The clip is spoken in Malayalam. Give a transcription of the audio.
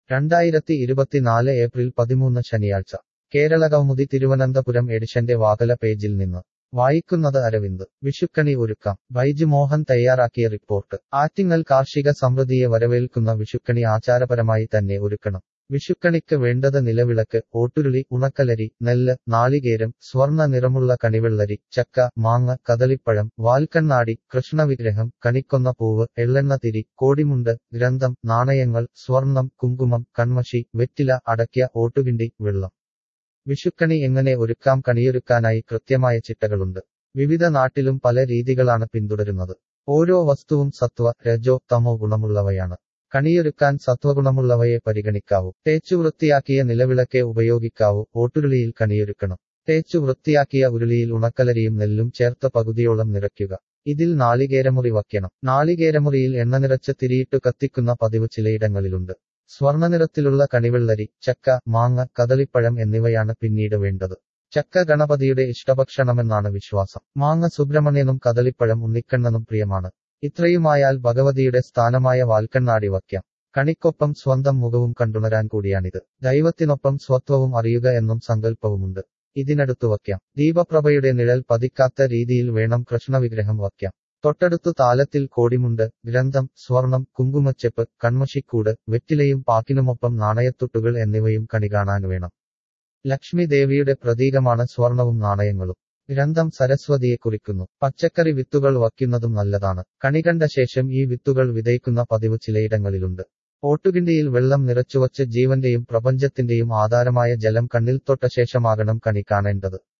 രണ്ടായിരത്തി ഇരുപത്തിനാല് ഏപ്രിൽ പതിമൂന്ന് ശനിയാഴ്ച കേരള കൗമുദി തിരുവനന്തപുരം എഡിഷന്റെ വാകല പേജിൽ നിന്ന് വായിക്കുന്നത് അരവിന്ദ് വിഷുക്കണി ഒരുക്കാം ബൈജു മോഹൻ തയ്യാറാക്കിയ റിപ്പോർട്ട് ആറ്റിങ്ങൽ കാർഷിക സമൃദ്ധിയെ വരവേൽക്കുന്ന വിഷുക്കണി ആചാരപരമായി തന്നെ ഒരുക്കണം വിഷുക്കണിക്ക് വേണ്ടത് നിലവിളക്ക് ഓട്ടുരുളി ഉണക്കലരി നെല്ല് നാളികേരം സ്വർണ്ണ നിറമുള്ള കണിവെള്ളരി ചക്ക മാങ്ങ കദളിപ്പഴം വാൽക്കണ്ണാടി കൃഷ്ണവിഗ്രഹം കണിക്കൊന്ന പൂവ് എള്ളെണ്ണ തിരി കോടിമുണ്ട് ഗ്രന്ഥം നാണയങ്ങൾ സ്വർണം കുങ്കുമം കൺമഷി വെറ്റില അടയ്ക്ക ഓട്ടുകിണ്ടി വെള്ളം വിഷുക്കണി എങ്ങനെ ഒരുക്കാം കണിയൊരുക്കാനായി കൃത്യമായ ചിട്ടകളുണ്ട് വിവിധ നാട്ടിലും പല രീതികളാണ് പിന്തുടരുന്നത് ഓരോ വസ്തുവും സത്വ രജോ തമോ ഗുണമുള്ളവയാണ് കണിയൊരുക്കാൻ സത്വഗുണമുള്ളവയെ പരിഗണിക്കാവൂ തേച്ചു വൃത്തിയാക്കിയ നിലവിളക്കെ ഉപയോഗിക്കാവൂ ഓട്ടുരുളിയിൽ കണിയൊരുക്കണം തേച്ചു വൃത്തിയാക്കിയ ഉരുളിയിൽ ഉണക്കലരിയും നെല്ലും ചേർത്ത് പകുതിയോളം നിറയ്ക്കുക ഇതിൽ നാളികേരമുറി വയ്ക്കണം നാളികേരമുറിയിൽ എണ്ണ നിറച്ച് തിരിയിട്ടു കത്തിക്കുന്ന പതിവ് ചിലയിടങ്ങളിലുണ്ട് സ്വർണ്ണനിറത്തിലുള്ള കണിവെള്ളരി ചക്ക മാങ്ങ കദളിപ്പഴം എന്നിവയാണ് പിന്നീട് വേണ്ടത് ചക്ക ഗണപതിയുടെ ഇഷ്ടഭക്ഷണമെന്നാണ് വിശ്വാസം മാങ്ങ സുബ്രഹ്മണ്യനും കദളിപ്പഴം ഉണ്ണിക്കണ്ണനും പ്രിയമാണ് ഇത്രയുമായാൽ ഭഗവതിയുടെ സ്ഥാനമായ വാൽക്കണ്ണാടി വയ്ക്കാം കണിക്കൊപ്പം സ്വന്തം മുഖവും കണ്ടുണരാൻ കൂടിയാണിത് ദൈവത്തിനൊപ്പം സ്വത്വവും അറിയുക എന്നും സങ്കല്പവുമുണ്ട് ഇതിനടുത്തു വയ്ക്കാം ദീപപ്രഭയുടെ നിഴൽ പതിക്കാത്ത രീതിയിൽ വേണം കൃഷ്ണവിഗ്രഹം വയ്ക്കാം തൊട്ടടുത്തു താലത്തിൽ കോടിമുണ്ട് ഗ്രന്ഥം സ്വർണം കുങ്കുമച്ചെപ്പ് കൺമഷിക്കൂട് വെറ്റിലയും പാക്കിനുമൊപ്പം നാണയത്തുട്ടുകൾ എന്നിവയും കണി കാണാൻ വേണം ലക്ഷ്മി ദേവിയുടെ പ്രതീകമാണ് സ്വർണവും നാണയങ്ങളും ഗ്രന്ഥം സരസ്വതിയെ കുറിക്കുന്നു പച്ചക്കറി വിത്തുകൾ വയ്ക്കുന്നതും നല്ലതാണ് കണി കണ്ട ശേഷം ഈ വിത്തുകൾ വിതയ്ക്കുന്ന പതിവ് ചിലയിടങ്ങളിലുണ്ട് ഓട്ടുകിണ്ടിയിൽ വെള്ളം നിറച്ചുവച്ച് ജീവന്റെയും പ്രപഞ്ചത്തിന്റെയും ആധാരമായ ജലം കണ്ണിൽ തൊട്ട ശേഷമാകണം കണി കാണേണ്ടത്